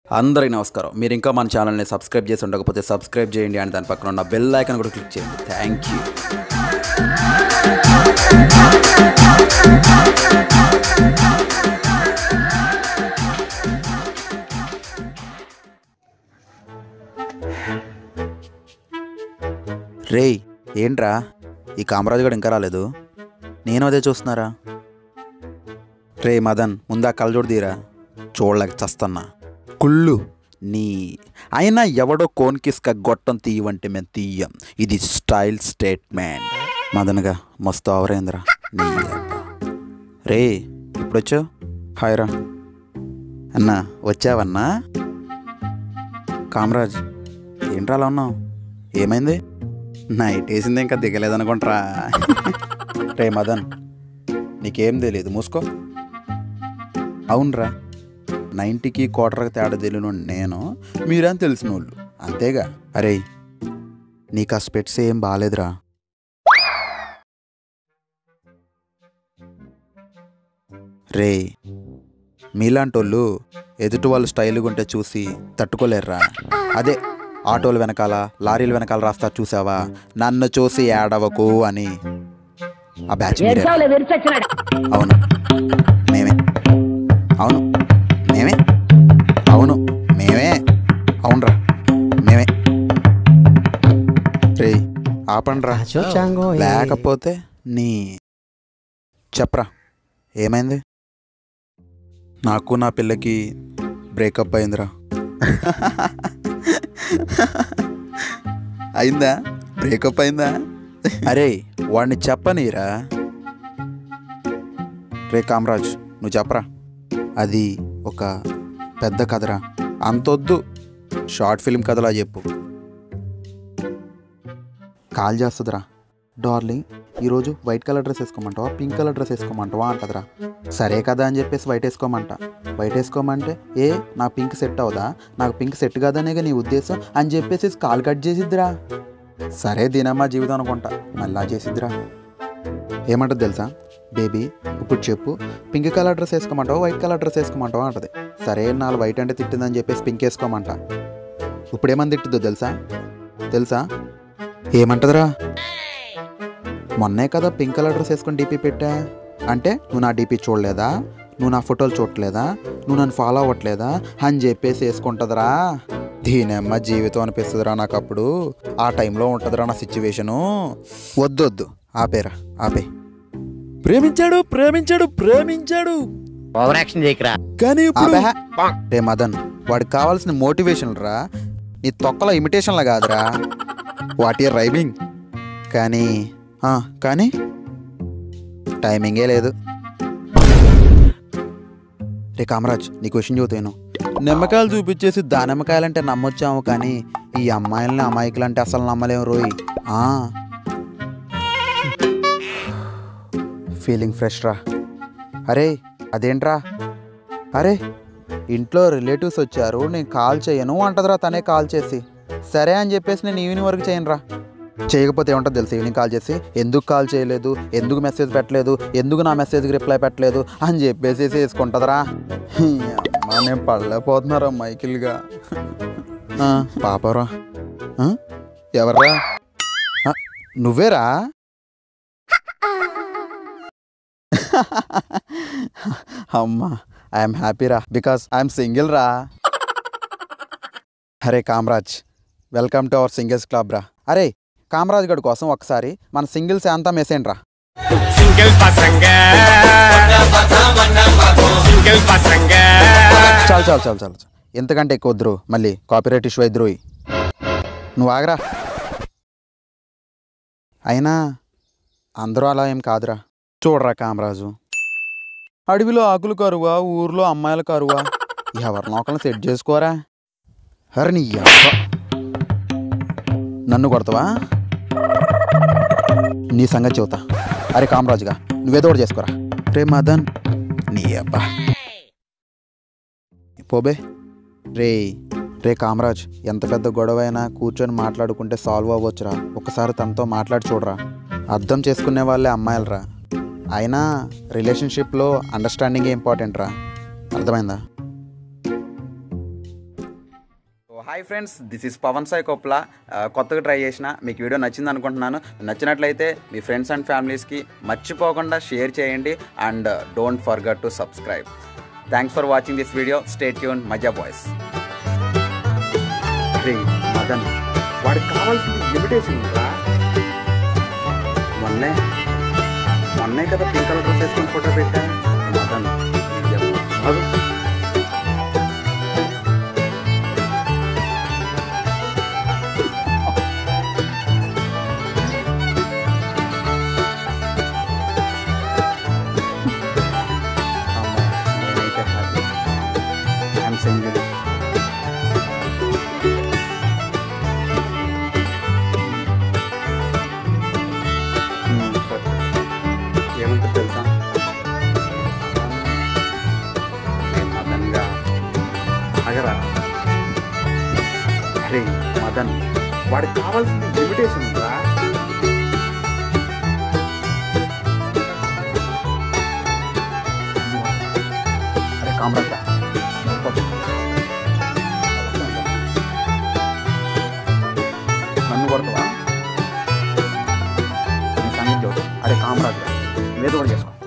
అందరికీ నమస్కారం మీరు ఇంకా మన ఛానల్ని సబ్స్క్రైబ్ చేసి ఉండకపోతే సబ్స్క్రైబ్ చేయండి అండ్ దాని పక్కన ఉన్న బెల్ ఐకాన్ కూడా క్లిక్ చేయండి థ్యాంక్ యూ రేయ్ ఏంట్రా ఈ కామరాజు గడు ఇంకా రాలేదు నేను అదే చూస్తున్నారా రే మదన్ ముందా కళ్ళజోడు తీరా చూడలేక చస్తన్నా కుళ్ళు నీ అయినా ఎవడో కోన్కిస్క గొట్టం తీయవంటే మేము తీయం ఇది స్టైల్ స్టేట్మెంట్ మదన్గా మస్తు అవరేంద్ర నీ అబ్బా. రే ఇప్పుడొచ్చావు హాయ్ రా అన్నా వచ్చావన్నా కామరాజ్ ఏంట్రా అలా ఉన్నావు ఏమైంది నైట్ వేసింది ఇంకా దిగలేదనుకుంట్రా రే మదన్ నీకేం తెలియదు మూసుకో అవునరా నైంటీకి క్వార్టర్కి తేడా తెలియను నేను మీరేం తెలిసిన వాళ్ళు అంతేగా అరే నీకు ఆ స్పెట్స్ ఏం బాగాలేదురా రే మీలాంటి వాళ్ళు ఎదుటి వాళ్ళు స్టైల్గా ఉంటే చూసి తట్టుకోలేరురా అదే ఆటోల వెనకాల లారీల వెనకాల రాస్తా చూసావా నన్ను చూసి ఏడవకు అని ఆ బ్యాచ్ మీరే ఏడ్చావులే విరిచొచ్చినాడు అవును మేమే అవును మేమే అవును మేమే అవునరా మేమే రే ఆపండ్రా లేకపోతే నీ చెప్పరా ఏమైంది నాకు నా పిల్లకి బ్రేకప్ అయిందిరా అయిందా బ్రేకప్ అయిందా అరే వాడిని చెప్పనీరా రే కామరాజ్ నువ్వు చెప్పరా అది ఒక పెద్ద కథరా అంతొద్దు షార్ట్ ఫిల్మ్ కథలా చెప్పు కాల్ చేస్తుందిరా డార్లింగ్ ఈరోజు వైట్ కలర్ డ్రెస్ వేసుకోమంటావా పింక్ కలర్ డ్రెస్ వేసుకోమంటావా అంటదిరా సరే కదా అని చెప్పేసి వైట్ వేసుకోమంట వైట్ వేసుకోమంటే ఏ నాకు పింక్ సెట్ అవుదా నాకు పింక్ సెట్ కాదనేగా నీ ఉద్దేశం అని చెప్పేసి కాల్ కట్ చేసిద్దిరా సరే దీనమ్మా జీవితం అనుకుంటా మళ్ళా చేసిద్దిరా ఏమంటది తెలుసా బేబీ ఇప్పుడు చెప్పు పింక్ కలర్ డ్రెస్ వేసుకోమంటావా వైట్ కలర్ డ్రెస్ వేసుకోమంటావా అంటది సరే నాలుగు వైట్ అంటే తిట్టిందని చెప్పేసి పింక్ వేసుకోమంట ఇప్పుడు ఏమని తిట్టిద్దో తెలుసా తెలుసా ఏమంటదిరా మొన్నే కదా పింక్ కలర్ డ్రెస్ వేసుకొని డీపీ పెట్టా అంటే నువ్వు నా డీపీ చూడలేదా నువ్వు నా ఫోటోలు చూడలేదా నువ్వు నన్ను ఫాలో అవ్వట్లేదా అని చెప్పేసి వేసుకుంటుందిరా దీనమ్మ జీవితం అనిపిస్తుందిరా నాకు అప్పుడు ఆ టైంలో ఉంటుందిరా నా సిచ్యువేషను వద్దు వద్దు ఆపేరా ఆపే ప్రేమించాడు ప్రేమించాడు ప్రేమించాడు ఓవర్ యాక్షన్ చేయకరా కానీ ఇప్పుడు ఆపే రే మదన్ వాడికి కావాల్సిన మోటివేషన్ రా నీ తొక్కల ఇమిటేషన్లా కాదురా వాట్ ఇయర్ రైమింగ్ కానీ ఆ, కానీ టైమింగే లేదు రే కామరాజ్ నీ క్వశ్చన్ చూతాను నిమ్మకాయలు చూపించేసి దానిమ్మకాయలంటే నమ్మొచ్చాము కానీ ఈ అమ్మాయిలని అమాయకులంటే అసలు నమ్మలేము రోయ్ ఆ. ఫీలింగ్ ఫ్రెష్ రా అరే అదేంట్రా అరే ఇంట్లో రిలేటివ్స్ వచ్చారు నేను కాల్ చేయను అంటదిరా తనే కాల్ చేసి సరే అని చెప్పేసి నేను ఈవినింగ్ వరకు చేయనురా చేయకపోతే ఏముంటుంది తెలుసు ఈవినింగ్ కాల్ చేసి ఎందుకు కాల్ చేయలేదు ఎందుకు మెసేజ్ పెట్టలేదు ఎందుకు నా మెసేజ్కి రిప్లై పెట్టలేదు అని చెప్పేసి వేసుకుంటుందిరా అమ్మా నేను పడలేకపోతున్నారా మైకిల్గా ఆ, పాపరా ఆ? ఎవర్రా ఆ, నువ్వేరా అమ్మా ఐఎమ్ హ్యాపీ రా బికాస్ ఐఎమ్ సింగిల్ రా అరే Kamaraj welcome to our singles club రా అరే కామరాజ్ గడి కోసం ఒకసారి మన సింగిల్స్ అంతా మెసేండి రా సింగిల్ పసంగ సింగిల్ పసంగ చాలు చాలు చాలు చాలు ఎంతకంటే ఎక్కువ వద్దురు మళ్ళీ కాపీరైట్ ఇష్యూ ఇద్దరు నువ్వు ఆగరా అయినా అందరూ అలా ఏం కాదురా చూడరా కామరాజు అడవిలో ఆకులు కరువా ఊర్లో అమ్మాయిల కరువా ఎవరినో ఒకరిని సెట్ చేసుకోరా అరే నీ యబ్బ. నన్ను కొడతావా నీ సంగతి చెబుతా అరే కామరాజుగా నువ్వేదో ఒకటి చేసుకోరా రే మదన్ నీ అబ్బా పోబే రే రే కామరాజ్ ఎంత పెద్ద గొడవ అయినా కూర్చొని మాట్లాడుకుంటే సాల్వ్ అవ్వచ్చురా ఒకసారి తనతో మాట్లాడి చూడరా అర్థం చేసుకునే వాళ్ళే అమ్మాయిలరా అయినా రిలేషన్షిప్లో అండర్స్టాండింగ్ ఇంపార్టెంట్ రా అర్థమైందా hi friends this is Pavan Sai Kopla ఆ, కొత్తగా ట్రై చేసిన మీకు వీడియో నచ్చింది అనుకుంటున్నాను నచ్చినట్లయితే మీ ఫ్రెండ్స్ అండ్ ఫ్యామిలీస్కి మర్చిపోకుండా షేర్ చేయండి and don't forget to subscribe thanks for watching this video stay tune మజా బాయ్స్ మదన్ వాడికి కావాల్సింది లిమిటేషన్ మొన్నే మొన్నే కదా పింక్ కలర్ డ్రెస్ వేసుకొని ఫోటో పెట్టా మదన్ మధు నేనైతే హ్యాపీ ఐఎమ్ సింగిల్ ఏమంటుంది తెలుసా నేను మదన్గా అగరా అరే మదన్ వాడికి కావాల్సింది లిమిటేషన్ ఉందా అరే కామరాజ్ రా. నన్ను కొడతావా నీ సంగతి చూడు అరే కామరాజ్ రా. నువ్వేదో కూడా చేసుకో